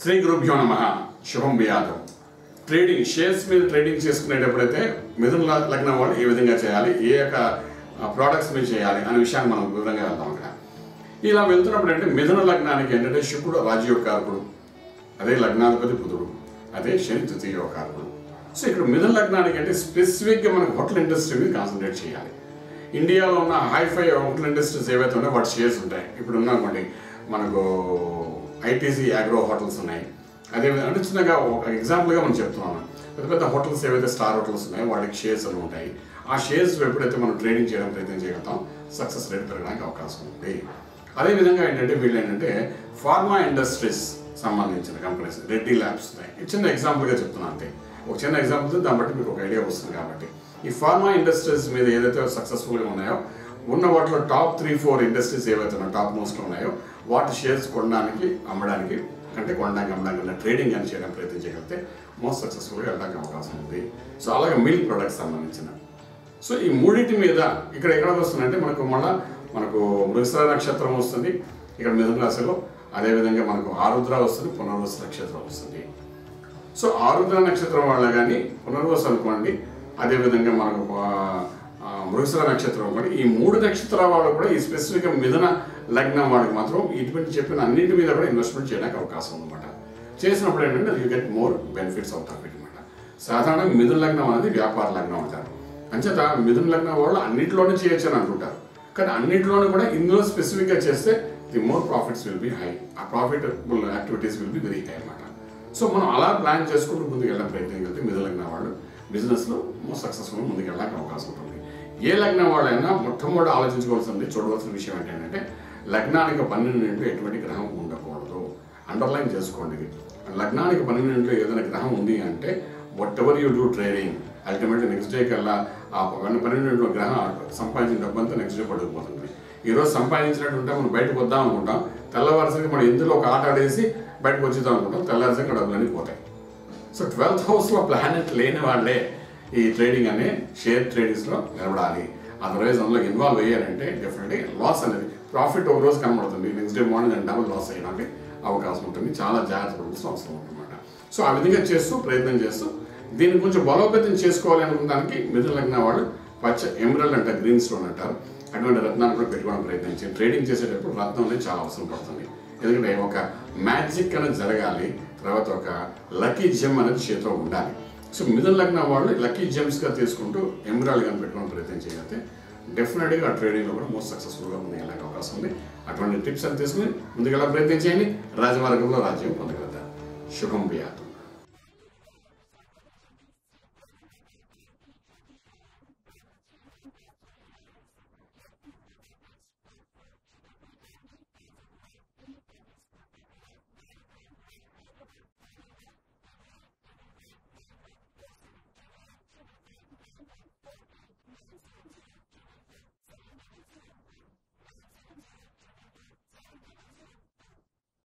శ్రీ గురుభ్యో నమ శుభం వ్యాధం ట్రేడింగ్ షేర్స్ మీద ట్రేడింగ్ చేసుకునేటప్పుడైతే మిథున ల- లగ్నం వాళ్ళు ఏ విధంగా చేయాలి ఏ యొక్క ప్రోడక్ట్స్ మీద చేయాలి అనే విషయాన్ని మనం వివరంగా వెళ్దాం అక్కడ ఇలా వెళ్తున్నప్పుడు అంటే మిథున లగ్నానికి ఏంటంటే శుక్రుడు రాజయోగకారకుడు అదే లగ్నాధిపతి బుధుడు అదే శని తృతీయోకారకుడు సో ఇక్కడ మిథున లగ్నానికి అంటే స్పెసిఫిక్గా మనకు హోటల్ ఇండస్ట్రీ మీద కాన్సన్ట్రేట్ చేయాలి ఇండియాలో ఉన్న హైఫై హోటల్ ఇండస్ట్రీస్ ఏవైతే ఉన్నాయో వాటి షేర్స్ ఉంటాయి ఇప్పుడు ఉన్నానుకోండి మనకు ఐటీసీ అగ్రో హోటల్స్ ఉన్నాయి అదేవిధంగా అంటే చిన్నగా ఒక ఎగ్జాంపుల్గా మనం చెప్తున్నాను పెద్ద పెద్ద హోటల్స్ ఏవైతే స్టార్ హోటల్స్ ఉన్నాయో వాటికి షేర్స్ అని ఉంటాయి ఆ షేర్స్ ఎప్పుడైతే మనం ట్రేడింగ్ చేయడం ప్రయత్నం చేయగలుగుతాం సక్సెస్ రేట్ పెరగడానికి అవకాశం ఉంది అదేవిధంగా ఏంటంటే వీళ్ళు ఏంటంటే ఫార్మా ఇండస్ట్రీస్ సంబంధించిన కంపెనీస్ రెడ్డి ల్యాబ్స్ ఉన్నాయి ఇది చిన్న ఎగ్జాంపుల్గా చెప్తున్నాను అంతే ఒక చిన్న ఎగ్జాంపుల్ దాన్ని బట్టి మీకు ఒక ఐడియా వస్తుంది కాబట్టి ఈ ఫార్మా ఇండస్ట్రీస్ మీద ఏదైతే సక్సెస్ఫుల్గా ఉన్నాయో ఉన్న వాటిలో టాప్ త్రీ ఫోర్ ఇండస్ట్రీస్ ఏవైతే ఉన్నాయో టాప్ మోస్ట్ ఉన్నాయో వాటి షేర్స్ కొనడానికి అమ్మడానికి అంటే కొనడానికి అమ్మడానికి ఉన్న ట్రేడింగ్ అని చేయడం ప్రయత్నం చేయగలిగితే మోస్ట్ సక్సెస్ఫుల్గా వెళ్ళడానికి అవకాశం ఉంది సో అలాగే మిల్క్ ప్రొడక్ట్స్ సంబంధించిన సో ఈ మూడింటి మీద ఇక్కడ ఎక్కడ వస్తుందంటే మనకు మళ్ళా మనకు మృగశిర నక్షత్రం వస్తుంది ఇక్కడ మిథున రాశిలో అదేవిధంగా మనకు ఆరుద్ర వస్తుంది పునర్వసు నక్షత్రం వస్తుంది సో ఆరుద్ర నక్షత్రం వాళ్ళ కానీ పునర్వసు అనుకోండి అదేవిధంగా మనకు ఆ, ఆ, మృగశిర నక్షత్రం అనుకోండి ఈ మూడు నక్షత్రాల వాళ్ళు కూడా ఈ స్పెసిఫిక్ మిథున లగ్నం వాళ్ళకి మాత్రం ఇటువంటి చెప్పిన అన్నింటి మీద కూడా ఇన్వెస్ట్మెంట్ చేయడానికి అవకాశం ఉందన్నమాట చేసినప్పుడు ఏంటంటే యూ గెట్ మోర్ బెనిఫిట్స్ అవుతారు అనమాట సాధారణంగా మిథున లగ్నం అనేది వ్యాపార లగ్నం అంటారు అంచేత మిథున లగ్నం వాళ్ళు అన్నింటిలోనే చేయొచ్చు అని అనుకుంటారు కానీ అన్నింటిలోనూ కూడా ఇందులో స్పెసిఫిక్గా చేస్తే the more profits will be high uh profitable activities will be very high అనమాట సో మనం అలా ప్లాన్ చేసుకుంటూ ముందుకు వెళ్ళడం ప్రయత్నం కలిగితే మిథున లగ్నం వాళ్ళు బిజినెస్లో మోస్ట్ సక్సెస్ఫుల్ ముందుకు వెళ్ళడానికి అవకాశం ఉంటుంది ఏ లగ్నం వాళ్ళైనా మొట్టమొదటి ఆలోచించుకోవాల్సింది చూడవలసిన విషయం ఏంటంటే లగ్నానికి పన్నెండు ఇంట్లో ఎటువంటి గ్రహం ఉండకూడదు అండర్లైన్ చేసుకోండి ఇది లగ్నానికి పన్నెండు ఇంట్లో ఏదైనా గ్రహం ఉంది అంటే whatever you do trading ultimately next day కల్లా ఆ పన్నెండు పన్నెండు ఇంట్లో గ్రహం సంపాదించిన డబ్బంతా నెక్స్ట్ డే పడుకుపోతుంది ఈరోజు సంపాదించినట్టు ఉంటే మనం బయటకు వద్దాం అనుకుంటాం తెల్లవారుసరికి మనం ఎందులో ఒక ఆట ఆడేసి బయటకు వచ్చేద్దాం అనుకుంటాం తెల్లవారుసరికి డబ్బులన్నీ పోతాయి సో ట్వెల్త్ హౌస్లో ప్లానెట్ లేని వాళ్ళే ఈ ట్రేడింగ్ అనే షేర్ ట్రేడింగ్స్లో నిలబడాలి అదర్వైజ్ అందులో ఇన్వాల్వ్ అయ్యారంటే డెఫినెట్లీ లాస్ అనేది ప్రాఫిట్ ఒక రోజు కనబడుతుంది next day morning and double loss అయ్యడానికి అవకాశం ఉంటుంది చాలా జాగ్రత్త పడాల్సిన అవసరం ఉంటుందన్నమాట సో ఆ విధంగా చేస్తూ ప్రయత్నం చేస్తూ దీన్ని కొంచెం బలోపేతం చేసుకోవాలి అనుకున్న దానికి మిథున లగ్న వాళ్ళు పచ్చ ఎమరల్డ్ అంటారు గ్రీన్ స్టోన్ అంటారు అటువంటి రత్నాన్ని కూడా పెట్టుకోవడం ప్రయత్నించి ట్రేడింగ్ చేసేటప్పుడు రత్నం అనేది చాలా అవసరం పడుతుంది ఎందుకంటే ఒక మ్యాజిక్ అనేది జరగాలి తర్వాత ఒక లక్కీ జెమ్ అనేది చేతిలో ఉండాలి సో మిథున లగ్న వాళ్ళు లక్కీ జెమ్స్గా తీసుకుంటూ ఎమరాల్డ్ కానీ పెట్టుకోవడం ప్రయత్నం చేయగలిగితే డెఫినెట్గా ఆ ట్రేడింగ్లో కూడా మోస్ట్ సక్సెస్ఫుల్గా ముందుకు వెళ్ళే అవకాశం ఉంది అటువంటి టిప్స్ అని తీసుకుని ముందుకెళ్ళే ప్రయత్నం చేయండి రాజమార్గంలో రాజ్యం పొందగలుగుతారు శుభం వ్యాధం